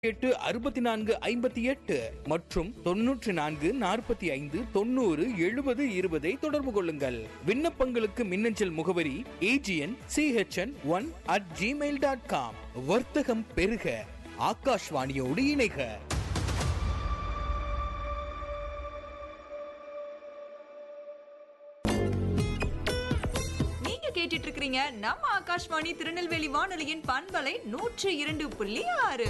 எட்டு அறுபத்தி நான்கு ஐம்பத்தி எட்டு மற்றும் தொன்னூற்றி நான்கு நாற்பத்தி ஐந்து தொண்ணூறு எழுபது இருபதை தொடர்பு கொள்ளுங்கள் விண்ணப்பங்களுக்கு மின்னஞ்சல் முகவரி AGN CHN one at gmail dot com வர்த்தகம் பெருக ஆகாஷ்வாணியோடு இணைக நீங்க கேட்டுட்டு இருக்கிறீங்க நம்ம ஆகாஷ்வாணி திருநெல்வேலி வானொலியின் பண்பலை நூற்று இரண்டு புள்ளி ஆறு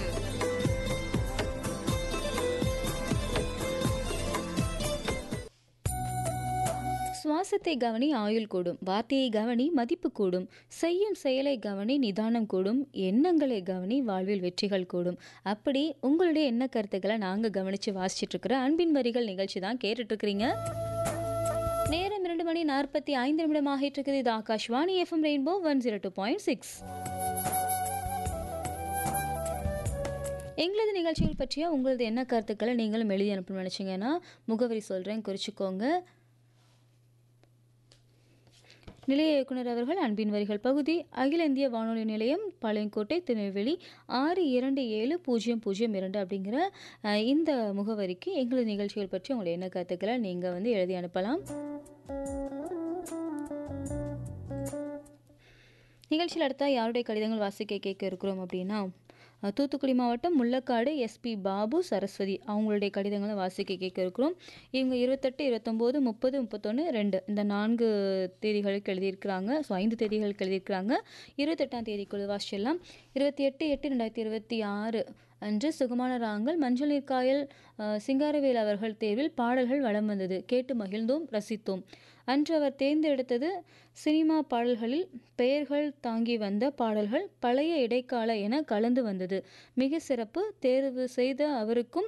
சுவாசத்தை கவனி ஆயுள் கூடும் வார்த்தையை கவனி மதிப்பு கூடும் செய்யும் செயலை கவனி நிதானம் கூடும் எண்ணங்களை கவனி வாழ்வில் வெற்றிகள் கூடும் அப்படி உங்களுடைய எண்ண கருத்துக்களை நாங்கள் கவனித்து வாசிச்சுட்டு இருக்கிற அன்பின் வரிகள் நிகழ்ச்சி தான் கேட்டுட்டு இருக்கிறீங்க நேரம் இரண்டு மணி நாற்பத்தி ஐந்து நிமிடம் ஆகிட்டு இருக்குது இது Akashvani FM rainbow one zero two point six எங்களது நிகழ்ச்சிகள் பற்றிய உங்களது என்ன கருத்துக்களை நீங்களும் எழுதி அனுப்பணும்னு நினச்சிங்கன்னா முகவரி சொல்கிறேன் குறிச்சிக்கோங்க நிலைய இயக்குனர் அவர்கள் அன்பின் வரிகள் பகுதி அகில இந்திய வானொலி நிலையம் பாளையங்கோட்டை திருநெல்வேலி ஆறு இரண்டு ஏழு பூஜ்ஜியம் பூஜ்ஜியம் இரண்டு அப்படிங்கிற அஹ், இந்த முகவரிக்கு எங்களது நிகழ்ச்சிகள் பற்றி உங்களுடைய என்ன கருத்துக்களை நீங்கள் வந்து எழுதி அனுப்பலாம் நிகழ்ச்சியில் அடுத்தா யாருடைய கடிதங்கள் வாசிக்க கேட்க இருக்கிறோம் அப்படின்னா அஹ், தூத்துக்குடி மாவட்டம் முள்ளக்காடு எஸ்பி பாபு சரஸ்வதி அவங்களுடைய கடிதங்களை வாசிக்க கேட்க இருக்கிறோம் இவங்க இருபத்தெட்டு இருபத்தொம்போது முப்பது முப்பத்தொன்று ரெண்டு இந்த நான்கு தேதிகளுக்கு எழுதியிருக்கிறாங்க ஸோ ஐந்து தேதிகளுக்கு எழுதியிருக்கிறாங்க இருபத்தெட்டாம் தேதிக்குள்ள வாசிச்சிடலாம் இருபத்தி எட்டு எட்டு ரெண்டாயிரத்தி இருபத்தி ஆறு அன்று சுகமான ராங்கள் மஞ்சள் நீர்க்காயல் அஹ், சிங்காரவேல் அவர்கள் தேர்வில் பாடல்கள் வலம் வந்தது கேட்டு மகிழ்ந்தோம் ரசித்தோம் அன்று அவர் தேர்ந்தெடுத்தது சினிமா பாடல்களில் பெயர்கள் தாங்கி வந்த பாடல்கள் பழைய இடைக்கால என கலந்து வந்தது மிக சிறப்பு தேர்வு செய்த அவருக்கும்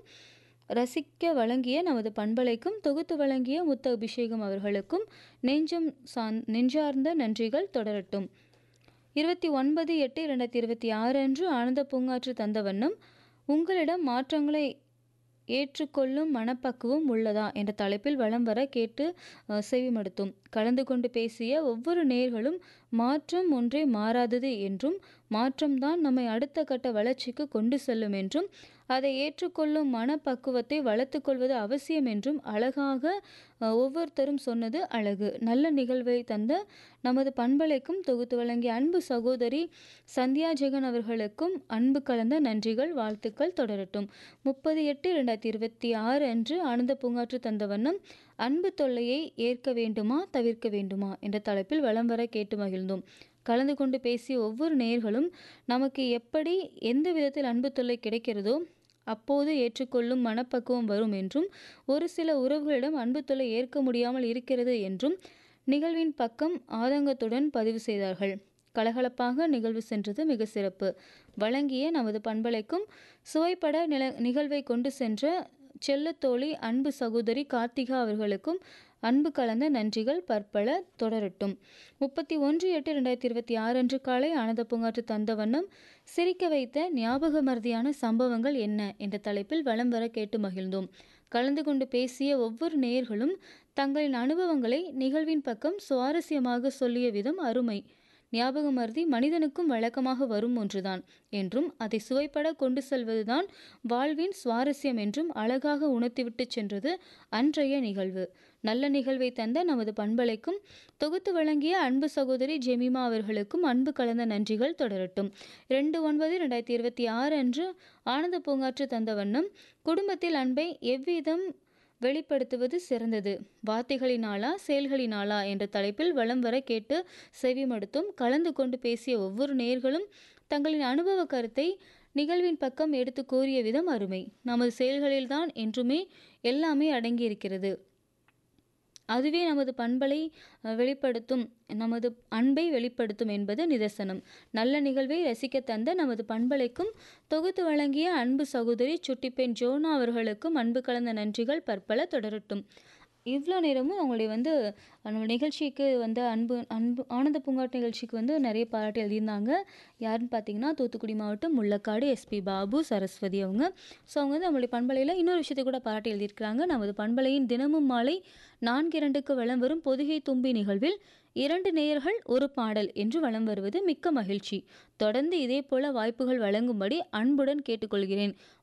ரசிக்க வழங்கிய நமது பண்பலைக்கும் தொகுத்து வழங்கிய முத்த அபிஷேகம் அவர்களுக்கும் நெஞ்சம் சார்ந் நெஞ்சார்ந்த நன்றிகள் தொடரட்டும் இருபத்தி ஒன்பது எட்டு இரண்டாயிரத்தி இருபத்தி ஆறு அன்று ஆனந்த பூங்காற்று தந்த வண்ணம் உங்களிடம் மாற்றங்களை ஏற்றுக்கொள்ளும் மனப்பக்குவம் உள்ளதா என்ற தலைப்பில் வலம் வர கேட்டு அஹ், செவிமடுத்தோம் கலந்து கொண்டு பேசிய ஒவ்வொரு நேர்களும் மாற்றம் ஒன்றே மாறாதது என்றும் மாற்றம்தான் நம்மை அடுத்த கட்ட வளர்ச்சிக்கு கொண்டு செல்லும் என்றும் அதை ஏற்றுக்கொள்ளும் மனப்பக்குவத்தை வளர்த்துக் கொள்வது அவசியம் என்றும் அழகாக அஹ், ஒவ்வொருத்தரும் சொன்னது அழகு நல்ல நிகழ்வை தந்த நமது பண்பலைக்கும் தொகுத்து வழங்கிய அன்பு சகோதரி சந்தியா ஜெகன் அவர்களுக்கும் அன்பு கலந்த நன்றிகள் வாழ்த்துக்கள் தொடரட்டும் முப்பது எட்டு இரண்டாயிரத்தி இருபத்தி ஆறு அன்று ஆனந்த பூங்காற்று தந்த வண்ணம் அன்பு தொல்லையை ஏற்க வேண்டுமா தவிர்க்க வேண்டுமா என்ற தலைப்பில் வலம் வர கேட்டு மகிழ்ந்தோம் கலந்து கொண்டு பேசிய ஒவ்வொரு நேர்களும் நமக்கு எப்படி எந்த விதத்தில் அன்பு தொல்லை கிடைக்கிறதோ அப்போது ஏற்றுக்கொள்ளும் மனப்பக்குவம் வரும் என்றும் ஒரு சில உறவுகளிடம் அன்பு தொல்லை ஏற்க முடியாமல் இருக்கிறது என்றும் நிகழ்வின் பக்கம் ஆதங்கத்துடன் பதிவு செய்தார்கள் கலகலப்பாக நிகழ்வு சென்றது மிக சிறப்பு வழங்கிய நமது பண்பலைக்கும் சுவைப்பட நில நிகழ்வை கொண்டு சென்ற செல்லத்தோழி அன்பு சகோதரி கார்த்திகா அவர்களுக்கும் அன்பு கலந்த நன்றிகள் பற்பல தொடரட்டும் முப்பத்தி ஒன்று எட்டு ரெண்டாயிரத்தி இருபத்தி ஆறு அன்று காலை ஆனந்த பூங்காற்று தந்த வண்ணம் சிரிக்க வைத்த ஞாபக மருதியான சம்பவங்கள் என்ன என்ற தலைப்பில் வலம் வர கேட்டு மகிழ்ந்தோம் கலந்து கொண்டு பேசிய ஒவ்வொரு நேயர்களும் தங்களின் அனுபவங்களை நிகழ்வின் பக்கம் சுவாரஸ்யமாக சொல்லிய விதம் அருமை ஞாபக மருதி மனிதனுக்கும் வழக்கமாக வரும் ஒன்றுதான் என்றும் அதை சுவைப்பட கொண்டு செல்வதுதான் வாழ்வின் சுவாரஸ்யம் என்றும் அழகாக உணர்த்திவிட்டு சென்றது அன்றைய நிகழ்வு நல்ல நிகழ்வை தந்த நமது பண்பலைக்கும் தொகுத்து வழங்கிய அன்பு சகோதரி ஜெமிமா அவர்களுக்கும் அன்பு கலந்த நன்றிகள் தொடரட்டும் ரெண்டு ஒன்பது ரெண்டாயிரத்தி இருபத்தி ஆறு அன்று ஆனந்த பூங்காற்று தந்த வண்ணம் குடும்பத்தில் அன்பை எவ்விதம் வெளிப்படுத்துவது சிறந்தது வார்த்தைகளினாலா செயல்களினாலா என்ற தலைப்பில் வலம் வர கேட்டு செவிமடுத்தும் கலந்து கொண்டு பேசிய ஒவ்வொரு நேர்களும் தங்களின் அனுபவ கருத்தை நிகழ்வின் பக்கம் எடுத்து கூறிய விதம் அருமை நமது செயல்களில்தான் என்றுமே எல்லாமே அடங்கியிருக்கிறது அதுவே நமது பண்பலை அஹ், வெளிப்படுத்தும் நமது அன்பை வெளிப்படுத்தும் என்பது நிதர்சனம் நல்ல நிகழ்வை ரசிக்க தந்த நமது பண்பலைக்கும் தொகுத்து வழங்கிய அன்பு சகோதரி சுட்டிப்பெண் ஜோனா அவர்களுக்கும் அன்பு கலந்த நன்றிகள் பற்பல தொடரட்டும் இவ்வளோ நேரமும் அவங்களுடைய வந்து நம்ம நிகழ்ச்சிக்கு வந்து அன்பு அன்பு ஆனந்த பூங்காட்டு நிகழ்ச்சிக்கு வந்து நிறைய பாராட்டு எழுதியிருந்தாங்க யாருன்னு பார்த்தீங்கன்னா தூத்துக்குடி மாவட்டம் முள்ளக்காடு எஸ்பி பாபு சரஸ்வதி அவங்க ஸோ அவங்க வந்து நம்மளுடைய பண்பலையில் இன்னொரு விஷயத்தை கூட பாராட்டி எழுதியிருக்கிறாங்க நமது பண்பலையின் தினமும் மாலை நான்கு இரண்டுக்கு வலம் வரும் பொதுகை தும்பி நிகழ்வில் இரண்டு நேயர்கள் ஒரு பாடல் என்று வலம் வருவது மிக்க மகிழ்ச்சி தொடர்ந்து இதே போல வாய்ப்புகள் வழங்கும்படி அன்புடன் கேட்டுக்கொள்கிறேன்